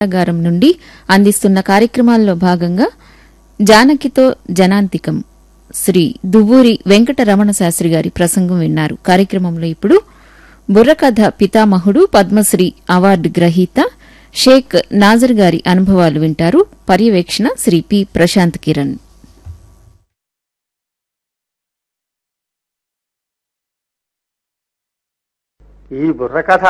గారం నుండి అందిస్తున్న కార్యక్రమాల్లో భాగంగా జానకితో జనాంతికం శ్రీ దువ్వూరి వెంకట రమణ శాస్త్రి గారి ప్రసంగం విన్నారు కార్యక్రమంలో ఇప్పుడు బుర్రకథ పితామహుడు పద్మశ్రీ అవార్డు గ్రహీత షేక్ నాజర్ గారి అనుభవాలు వింటారు పర్యవేక్షణ శ్రీ పి ప్రశాంత్ కిరణ్ ఈ బుర్రకథ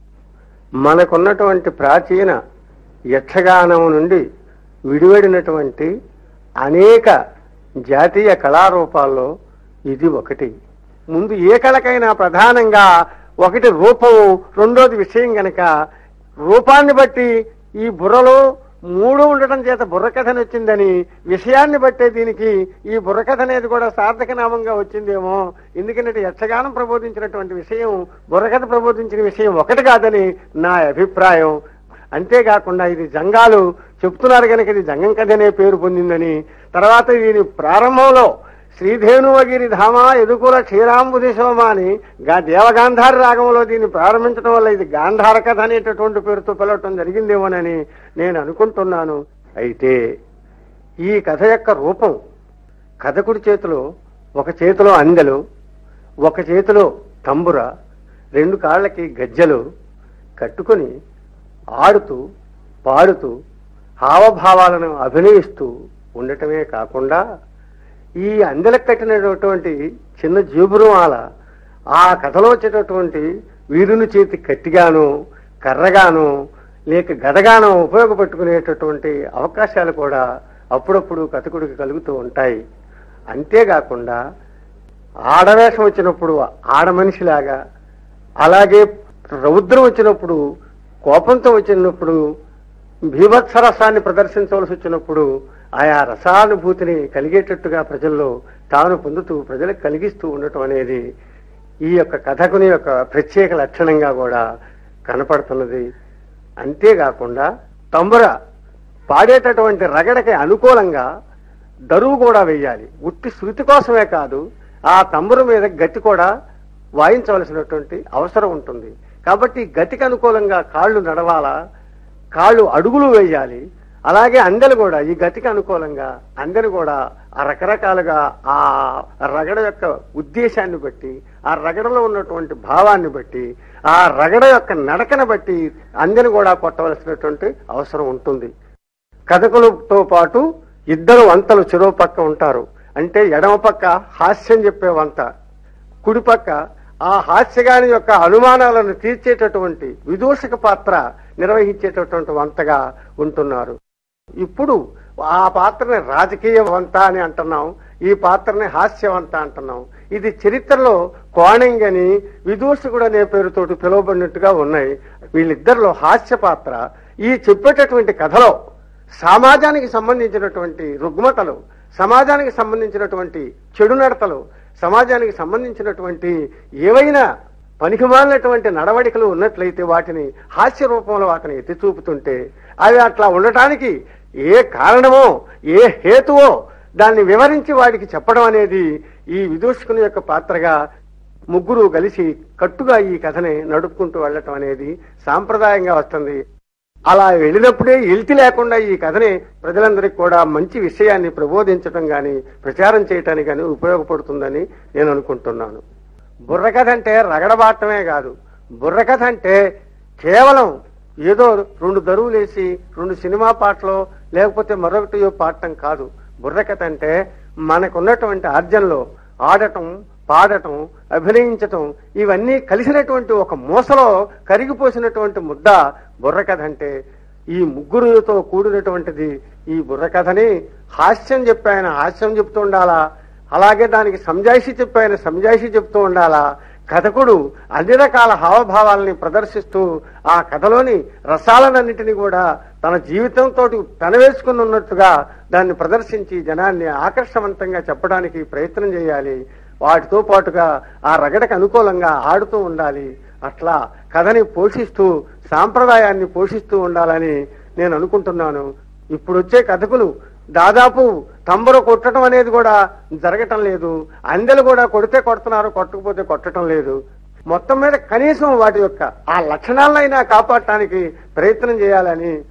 మనకున్నటువంటి ప్రాచీన యక్షగానం నుండి విడివడినటువంటి అనేక జాతీయ కళారూపాల్లో ఇది ఒకటి ముందు ఏ కళకైనా ప్రధానంగా ఒకటి రూపం రెండోది విషయం గనక రూపాన్ని బట్టి ఈ బుర్రలో మూడు ఉండటం చేత బుర్రకథని వచ్చిందని విషయాన్ని బట్టే దీనికి ఈ బుర్రకథ అనేది కూడా సార్థక నామంగా వచ్చిందేమో ఎందుకంటే యక్షగానం ప్రబోధించినటువంటి విషయం బుర్రకథ ప్రబోధించిన విషయం ఒకటి కాదని నా అభిప్రాయం అంతేకాకుండా ఇది జంగాలు చెప్తున్నారు కనుక ఇది జంగం కథ అనే పేరు పొందిందని తర్వాత దీని ప్రారంభంలో శ్రీధేనువగిరి ధామ ఎదుకుల క్షీరాంబుది శోమ అని గా దేవగాంధారి రాగంలో దీన్ని ప్రారంభించడం వల్ల ఇది గాంధార కథ అనేటటువంటి పేరుతో పిలవటం జరిగిందేమోనని నేను అనుకుంటున్నాను అయితే ఈ కథ యొక్క రూపం కథకుడి చేతిలో ఒక చేతిలో అందెలు ఒక చేతిలో తంబుర రెండు కాళ్ళకి గజ్జలు కట్టుకొని ఆడుతూ పాడుతూ హావభావాలను అభినయిస్తూ ఉండటమే కాకుండా ఈ అందెలకు కట్టినటువంటి చిన్న జేబురుమాల ఆ కథలో వచ్చేటటువంటి వీరుని చేతి కత్తిగాను కర్రగాను లేక గదగాను ఉపయోగపెట్టుకునేటటువంటి అవకాశాలు కూడా అప్పుడప్పుడు కథకుడికి కలుగుతూ ఉంటాయి అంతేకాకుండా ఆడవేషం వచ్చినప్పుడు ఆడ మనిషిలాగా అలాగే రౌద్రం వచ్చినప్పుడు కోపంతో వచ్చినప్పుడు భీభత్స రసాన్ని ప్రదర్శించవలసి వచ్చినప్పుడు ఆయా రసానుభూతిని కలిగేటట్టుగా ప్రజల్లో తాను పొందుతూ ప్రజలకు కలిగిస్తూ ఉండటం అనేది ఈ యొక్క కథకుని యొక్క ప్రత్యేక లక్షణంగా కూడా కనపడుతున్నది అంతేకాకుండా తంబుర పాడేటటువంటి రగడకి అనుకూలంగా దరువు కూడా వేయాలి ఉట్టి శృతి కోసమే కాదు ఆ తంబుర మీద గతి కూడా వాయించవలసినటువంటి అవసరం ఉంటుంది కాబట్టి గతికి అనుకూలంగా కాళ్ళు నడవాలా కాళ్ళు అడుగులు వేయాలి అలాగే అందెలు కూడా ఈ గతికి అనుకూలంగా అందెను కూడా ఆ రకరకాలుగా ఆ రగడ యొక్క ఉద్దేశాన్ని బట్టి ఆ రగడలో ఉన్నటువంటి భావాన్ని బట్టి ఆ రగడ యొక్క నడకను బట్టి అందెను కూడా కొట్టవలసినటువంటి అవసరం ఉంటుంది కథకులతో పాటు ఇద్దరు వంతలు చెరువు పక్క ఉంటారు అంటే ఎడమ పక్క హాస్యం చెప్పే వంత కుడి పక్క ఆ హాస్యగాని యొక్క అనుమానాలను తీర్చేటటువంటి విదూషక పాత్ర నిర్వహించేటటువంటి వంతగా ఉంటున్నారు ఇప్పుడు ఆ పాత్రని రాజకీయ వంత అని అంటున్నాం ఈ పాత్రని హాస్యవంత అంటున్నాం ఇది చరిత్రలో కోణంగని విదూషకుడు అనే పేరుతోటి పిలువబడినట్టుగా ఉన్నాయి వీళ్ళిద్దరిలో హాస్య పాత్ర ఈ చెప్పేటటువంటి కథలో సమాజానికి సంబంధించినటువంటి రుగ్మతలు సమాజానికి సంబంధించినటువంటి చెడు నడతలు సమాజానికి సంబంధించినటువంటి ఏవైనా పనికిమాలినటువంటి నడవడికలు ఉన్నట్లయితే వాటిని హాస్య రూపంలో వాటిని ఎత్తి చూపుతుంటే అవి అట్లా ఉండటానికి ఏ కారణమో ఏ హేతువో దాన్ని వివరించి వాడికి చెప్పడం అనేది ఈ విదూషకుని యొక్క పాత్రగా ముగ్గురు కలిసి కట్టుగా ఈ కథని నడుపుకుంటూ వెళ్ళటం అనేది సాంప్రదాయంగా వస్తుంది అలా వెళ్ళినప్పుడే ఎల్తి లేకుండా ఈ కథని ప్రజలందరికీ కూడా మంచి విషయాన్ని ప్రబోధించడం గాని ప్రచారం చేయటానికి గాని ఉపయోగపడుతుందని నేను అనుకుంటున్నాను బుర్రకథ అంటే రగడబాటమే కాదు బుర్రకథ అంటే కేవలం ఏదో రెండు దరువులేసి రెండు సినిమా పాటలో లేకపోతే మరొకటి పాడటం కాదు బుర్రకథ అంటే మనకున్నటువంటి ఆర్జనలో ఆడటం పాడటం అభినయించటం ఇవన్నీ కలిసినటువంటి ఒక మూసలో కరిగిపోసినటువంటి ముద్ద బుర్రకథ అంటే ఈ ముగ్గురుతో కూడినటువంటిది ఈ బుర్రకథని హాస్యం చెప్పాయన హాస్యం చెప్తూ ఉండాలా అలాగే దానికి సంజాయిషి చెప్పాయన సంజాయిషి చెప్తూ ఉండాలా కథకుడు అన్ని రకాల హావభావాలని ప్రదర్శిస్తూ ఆ కథలోని రసాలనన్నిటిని కూడా తన జీవితంతో పెనవేసుకుని ఉన్నట్టుగా దాన్ని ప్రదర్శించి జనాన్ని ఆకర్షవంతంగా చెప్పడానికి ప్రయత్నం చేయాలి వాటితో పాటుగా ఆ రగడకు అనుకూలంగా ఆడుతూ ఉండాలి అట్లా కథని పోషిస్తూ సాంప్రదాయాన్ని పోషిస్తూ ఉండాలని నేను అనుకుంటున్నాను ఇప్పుడు వచ్చే కథకులు దాదాపు తంబర కొట్టడం అనేది కూడా జరగటం లేదు అందెలు కూడా కొడితే కొడుతున్నారు కొట్టకపోతే కొట్టడం లేదు మొత్తం మీద కనీసం వాటి యొక్క ఆ లక్షణాలైనా కాపాడటానికి ప్రయత్నం చేయాలని